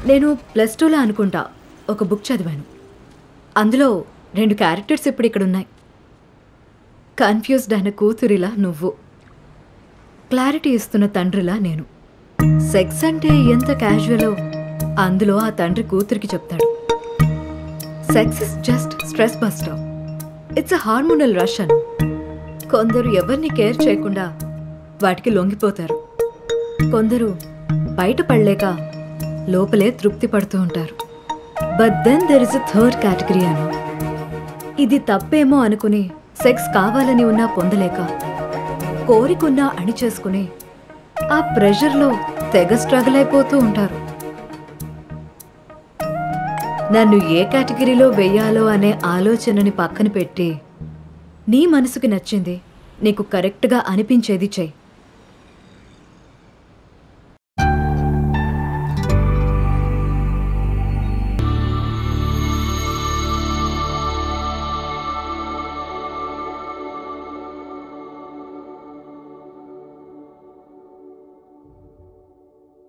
నేను ప్లస్ టూలో అనుకుంటా ఒక బుక్ చదివాను అందులో రెండు క్యారెక్టర్స్ ఇప్పుడు ఇక్కడ ఉన్నాయి కన్ఫ్యూజ్డ్ అయిన కూతురిలా నువ్వు క్లారిటీ ఇస్తున్న తండ్రిలా నేను సెక్స్ అంటే ఎంత క్యాజువలో అందులో ఆ తండ్రి కూతురికి చెప్తాడు sex is just stress buster it's a hormonal rush అను కొందరు ఎవరిని కేర్ చేయకుండా వాటికి లొంగిపోతారు కొందరు బయట పడలేక లోపలే తృప్తి పడుతూ ఉంటారు but then there is a third category అను ఇది తప్పేమో అనుకుని సెక్స్ కావాలని ఉన్నా పొందలేక కోరికున్నా అణిచేసుకుని ఆ ప్రెషర్లో తెగ స్ట్రగుల్ అయిపోతూ ఉంటారు నన్ను ఏ కేటగిరీలో వెయ్యాలో అనే ఆలోచనని పక్కన పెట్టి నీ మనసుకి నచ్చింది నీకు కరెక్ట్గా అనిపించేది చెయ్యి